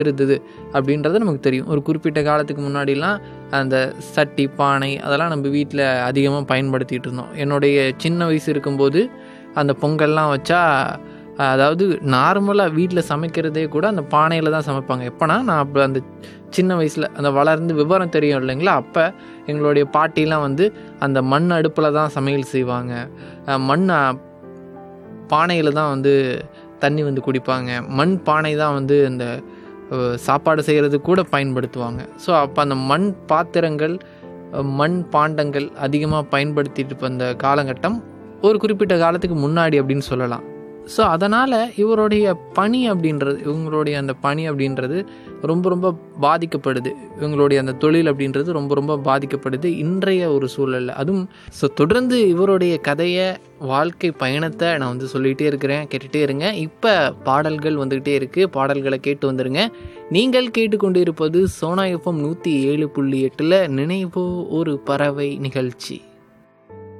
இருந்தது அப்படின்றது நமக்கு தெரியும் ஒரு குறிப்பிட்ட காலத்துக்கு முன்னாடிலாம் அந்த சட்டி பானை அதெல்லாம் நம்ம வீட்டில் அதிகமாக பயன்படுத்திகிட்டு இருந்தோம் என்னுடைய சின்ன வயசு இருக்கும்போது அந்த பொங்கல்லாம் வச்சா அதாவது நார்மலாக வீட்டில் சமைக்கிறதே கூட அந்த பானையில் தான் சமைப்பாங்க எப்போனா நான் அப்போ அந்த சின்ன வயசில் அந்த வளர்ந்து விவரம் தெரியும் இல்லைங்களா அப்போ எங்களுடைய பாட்டிலாம் வந்து அந்த மண் அடுப்பில் தான் சமையல் செய்வாங்க அஹ் மண் பானையில் தான் வந்து தண்ணி வந்து குடிப்பாங்க மண் பானை தான் வந்து அந்த அஹ், சாப்பாடு செய்கிறதுக்கு கூட பயன்படுத்துவாங்க ஸோ அப்போ அந்த மண் பாத்திரங்கள் அஹ், மண் பாண்டங்கள் அதிகமாக பயன்படுத்திட்டு வந்த காலகட்டம் ஒரு குறிப்பிட்ட காலத்துக்கு முன்னாடி அப்படின்னு சொல்லலாம் ஸோ அதனால் இவருடைய பணி அப்படின்றது இவங்களுடைய அந்த பணி அப்படின்றது ரொம்ப ரொம்ப பாதிக்கப்படுது இவங்களுடைய அந்த தொழில் அப்படின்றது ரொம்ப ரொம்ப பாதிக்கப்படுது இன்றைய ஒரு சூழலில் அதுவும் ஸோ தொடர்ந்து இவருடைய கதையை வாழ்க்கை பயணத்தை நான் வந்து சொல்லிகிட்டே இருக்கிறேன் கேட்டுகிட்டே இருங்க இப்போ பாடல்கள் வந்துக்கிட்டே இருக்குது பாடல்களை கேட்டு வந்துடுங்க நீங்கள் கேட்டுக்கொண்டு இருப்பது சோனா எஃப்எம் நூற்றி ஏழு புள்ளி எட்டில் நினைவோ ஒரு பறவை நிகழ்ச்சி